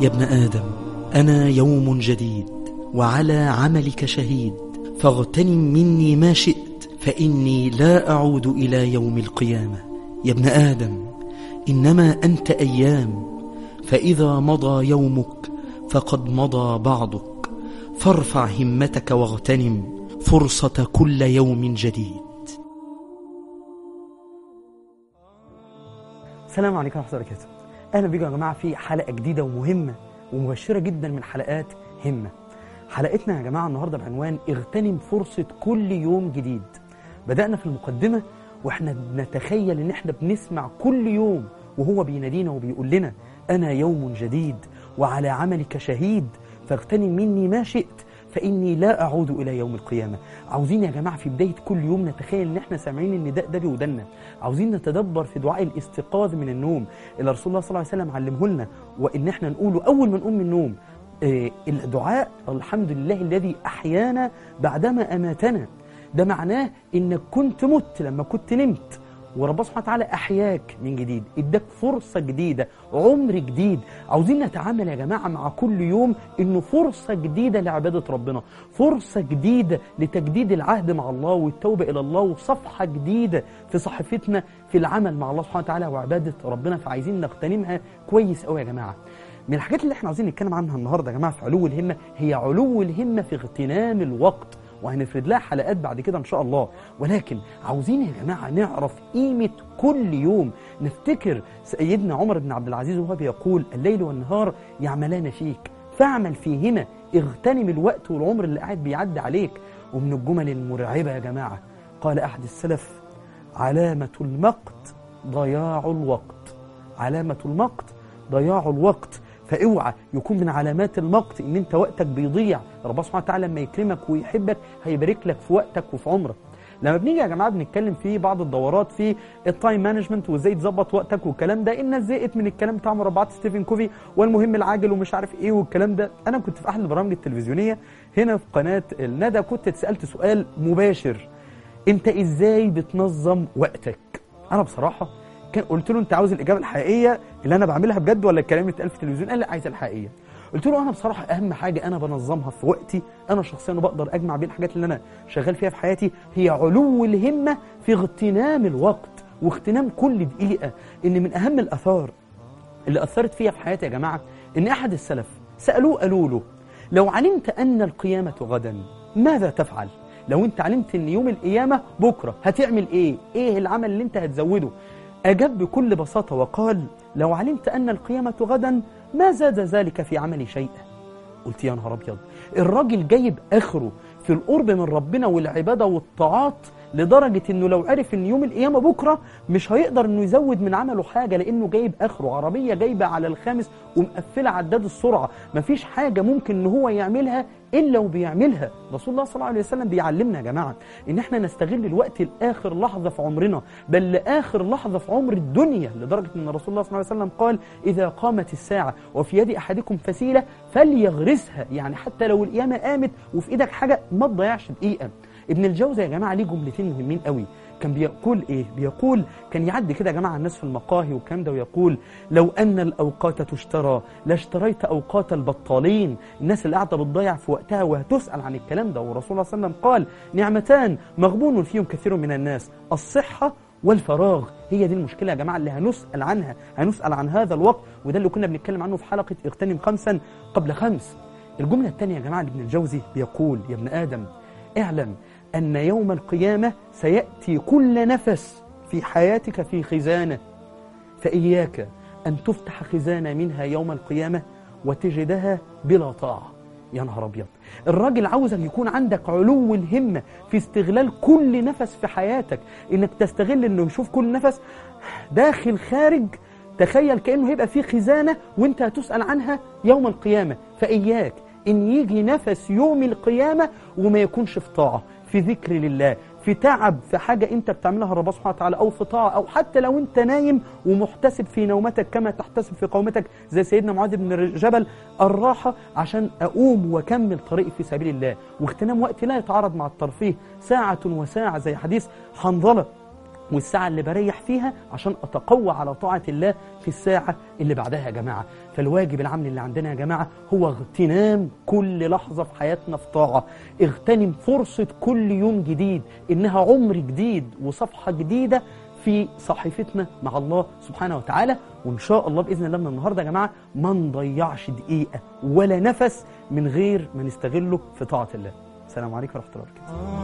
يا ابن آدم أنا يوم جديد وعلى عملك شهيد فاغتنم مني ما شئت فإني لا أعود إلى يوم القيامة يا ابن آدم إنما أنت أيام فإذا مضى يومك فقد مضى بعضك فارفع همتك واغتنم فرصة كل يوم جديد السلام عليكم ورحمة الله وبركاته أهلا بيكم يا جماعة في حلقة جديدة ومهمة ومبشرة جدا من حلقات همة حلقتنا يا جماعة النهاردة بعنوان اغتنم فرصة كل يوم جديد بدأنا في المقدمة واحنا نتخيل ان احنا بنسمع كل يوم وهو بينادينا وبيقول لنا أنا يوم جديد وعلى عملك شهيد فاغتنم مني ما شئت فإني لا أعود إلى يوم القيامة عاوزين يا جماعة في بداية كل يوم نتخيل إن إحنا سامعين النداء ده بودنا عاوزين نتدبر في دعاء الاستيقاظ من النوم اللي رسول الله صلى الله عليه وسلم علمه لنا وإن إحنا نقوله أول ما نقوم من النوم آه الدعاء الحمد لله الذي أحيانا بعدما أماتنا ده معناه إنك كنت مت لما كنت نمت وربنا سبحانه وتعالى أحياك من جديد اداك فرصة جديدة عمر جديد عاوزين نتعامل يا جماعة مع كل يوم إنه فرصة جديدة لعبادة ربنا فرصة جديدة لتجديد العهد مع الله والتوبة إلى الله وصفحة جديدة في صحيفتنا في العمل مع الله سبحانه وتعالى وعبادة ربنا فعايزين نغتنمها كويس قوي يا جماعة من الحاجات اللي احنا عاوزين نتكلم عنها النهاردة يا جماعة في علو الهمة هي علو الهمة في اغتنام الوقت وهنفرد لها حلقات بعد كده ان شاء الله ولكن عاوزين يا جماعه نعرف قيمه كل يوم نفتكر سيدنا عمر بن عبد العزيز وهو بيقول الليل والنهار يعملان فيك فاعمل فيهما اغتنم الوقت والعمر اللي قاعد بيعدي عليك ومن الجمل المرعبه يا جماعه قال احد السلف علامه المقت ضياع الوقت علامه المقت ضياع الوقت فاوعى يكون من علامات المقت ان انت وقتك بيضيع ربنا سبحانه وتعالى لما يكرمك ويحبك هيبارك لك في وقتك وفي عمرك لما بنيجي يا جماعه بنتكلم في بعض الدورات في التايم مانجمنت وازاي تظبط وقتك والكلام ده الناس زهقت من الكلام بتاع مربعات ستيفن كوفي والمهم العاجل ومش عارف ايه والكلام ده انا كنت في احد البرامج التلفزيونيه هنا في قناه الندى كنت اتسالت سؤال مباشر انت ازاي بتنظم وقتك انا بصراحه كان قلت له انت عاوز الاجابه الحقيقيه اللي انا بعملها بجد ولا الكلام اللي اتقال في التلفزيون قال لا عايز الحقيقيه قلت له انا بصراحه اهم حاجه انا بنظمها في وقتي انا شخصيا بقدر اجمع بين الحاجات اللي انا شغال فيها في حياتي هي علو الهمه في اغتنام الوقت واغتنام كل دقيقه ان من اهم الاثار اللي اثرت فيها في حياتي يا جماعه ان احد السلف سالوه قالوا له لو علمت ان القيامه غدا ماذا تفعل لو انت علمت ان يوم القيامه بكره هتعمل ايه ايه العمل اللي انت هتزوده أجاب بكل بساطة وقال لو علمت أن القيامة غدا ما زاد ذلك في عملي شيئا قلت يا نهار أبيض الراجل جايب آخره في القرب من ربنا والعبادة والطاعات لدرجة انه لو عرف ان يوم القيامة بكرة مش هيقدر انه يزود من عمله حاجة لانه جايب اخره عربية جايبة على الخامس ومقفلة عداد السرعة مفيش حاجة ممكن ان هو يعملها الا وبيعملها رسول الله صلى الله عليه وسلم بيعلمنا يا جماعة ان احنا نستغل الوقت لاخر لحظة في عمرنا بل لاخر لحظة في عمر الدنيا لدرجة ان رسول الله صلى الله عليه وسلم قال اذا قامت الساعة وفي يد احدكم فسيلة فليغرسها يعني حتى لو القيامة قامت وفي ايدك حاجة ما تضيعش دقيقة ابن الجوزي يا جماعه ليه جملتين مهمين قوي كان بيقول ايه بيقول كان يعدي كده يا جماعه الناس في المقاهي والكلام ده ويقول لو ان الاوقات تشترى لاشتريت اوقات البطالين الناس اللي قاعده بتضيع في وقتها وهتسال عن الكلام ده ورسول الله صلى الله عليه وسلم قال نعمتان مغبون فيهم كثير من الناس الصحه والفراغ هي دي المشكلة يا جماعة اللي هنسأل عنها هنسأل عن هذا الوقت وده اللي كنا بنتكلم عنه في حلقة اغتنم خمسا قبل خمس الجملة الثانية يا جماعة لابن الجوزي بيقول يا ابن آدم اعلم أن يوم القيامة سيأتي كل نفس في حياتك في خزانة فإياك أن تفتح خزانة منها يوم القيامة وتجدها بلا طاعة يا نهار أبيض الراجل عاوزك يكون عندك علو الهمة في استغلال كل نفس في حياتك إنك تستغل إنه يشوف كل نفس داخل خارج تخيل كأنه هيبقى في خزانة وانت هتسأل عنها يوم القيامة فإياك إن يجي نفس يوم القيامة وما يكونش في طاعة في ذكر لله في تعب في حاجة أنت بتعملها ربنا سبحانه وتعالى أو في طاعة أو حتى لو أنت نايم ومحتسب في نومتك كما تحتسب في قومتك زي سيدنا معاذ بن جبل الراحة عشان أقوم وأكمل طريقي في سبيل الله واغتنام وقت لا يتعارض مع الترفيه ساعة وساعة زي حديث حنظلة والساعة اللي بريح فيها عشان أتقوى على طاعة الله في الساعة اللي بعدها يا جماعة فالواجب العمل اللي عندنا يا جماعة هو اغتنام كل لحظة في حياتنا في طاعة اغتنم فرصة كل يوم جديد إنها عمر جديد وصفحة جديدة في صحيفتنا مع الله سبحانه وتعالى وإن شاء الله بإذن الله من النهاردة يا جماعة ما نضيعش دقيقة ولا نفس من غير ما نستغله في طاعة الله السلام عليكم ورحمة الله وبركاته